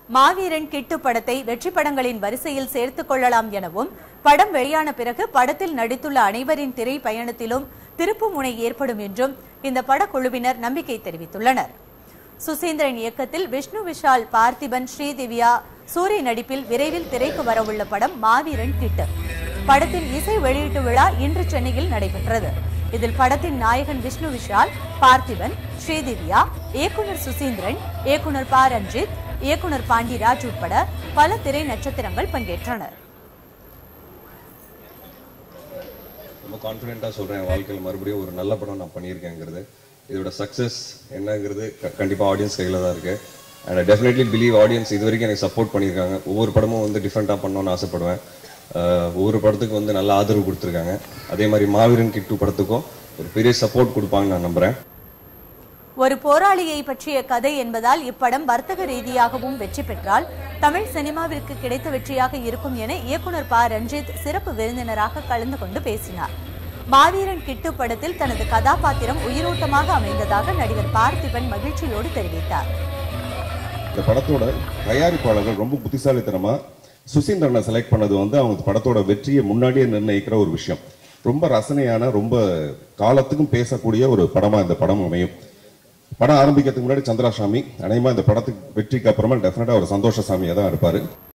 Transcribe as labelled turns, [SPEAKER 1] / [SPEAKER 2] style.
[SPEAKER 1] மாவீரன் கிட்டு படத்தை வெற்றி படங்களின் வரிசையில் சேர்த்துக் கொள்ளலாம் எனவும் படம் வெளியான பிறகு படத்தில் நடித்துள்ள அனைவரின் திரை பயணத்திலும் திருப்புமுனை ஏற்படும் என்றும் இந்த படக்குழுவினர் நம்பிக்கை தெரிவித்துள்ளனர் சுசீந்திரன் இயக்கத்தில் விஷ்ணு விஷால் பார்த்திபன் ஸ்ரீதிவ்யா சூரிய நடிப்பில் விரைவில் திரைக்கு வரவுள்ள படம் மாவீரன் கிட்டு படத்தின் இசை வெளியீட்டு விழா இன்று சென்னையில் நடைபெற்றது இதில் படத்தின் நாயகன் விஷ்ணு விஷால் பார்த்திபன் ஸ்ரீதிவ்யா இயக்குனர் சுசீந்திரன் இயக்குனர் ப ரஞ்சித் இயக்குனர் பாண்டிராஜ் உட்பட பல திரை நட்சத்திரங்கள் பங்கேற்றனர்
[SPEAKER 2] ரொம்ப கான்ஃபிடென்ட்டாக சொல்கிறேன் என் வாழ்க்கையில் மறுபடியும் ஒரு நல்ல படம் நான் பண்ணியிருக்கேங்கிறது இதோட சக்ஸஸ் என்னங்கிறது கண்டிப்பாக ஆடியன்ஸ் கையில் தான் இருக்குது அண்ட் டெஃபினெட்லி பிலீவ் ஆடியன்ஸ் இது வரைக்கும் எனக்கு சப்போர்ட் பண்ணியிருக்காங்க ஒவ்வொரு படமும் வந்து டிஃப்ரெண்ட்டாக பண்ணணும்னு ஆசைப்படுவேன் அஹ் ஒவ்வொரு படத்துக்கும் வந்து நல்ல ஆதரவு கொடுத்துருக்காங்க அதே மாதிரி மாவீரன் கிட்டு படத்துக்கும் ஒரு பெரிய சப்போர்ட் கொடுப்பாங்கன்னு நான் நம்புகிறேன்
[SPEAKER 1] ஒரு போராளியை பற்றிய கதை என்பதால் இப்படம் வர்த்தக ரீதியாகவும் வெற்றி பெற்றால் தமிழ் சினிமாவிற்கு கிடைத்த வெற்றியாக இருக்கும் என இயக்குனர் ப ரஞ்சித் சிறப்பு விருந்தினராக கலந்து கொண்டு பேசினார் மாவீரன் கிட்டு படத்தில் தனது கதாபாத்திரம் உயிரோட்டமாக அமைந்ததாக நடிகர் பார்த்திபன் மகிழ்ச்சியோடு தெரிவித்தார்
[SPEAKER 3] இந்த படத்தோட தயாரிப்பாளர்கள் ரொம்ப புத்திசாலித்தனமா சுசீந்திரனை செலக்ட் பண்ணது வந்து அவங்க படத்தோட வெற்றியை முன்னாடியே நிர்ணயிக்கிற ஒரு விஷயம் ரொம்ப ரசனையான ரொம்ப காலத்துக்கும் பேசக்கூடிய ஒரு படமா இந்த படம் அமையும் படம் ஆரம்பிக்கிறதுக்கு முன்னாடி சந்திராசாமி அநேகமா இந்த படத்துக்கு வெற்றிக்கு அப்புறமா டெஃபினட்டா ஒரு சந்தோஷ சாமியா தான் இருப்பாரு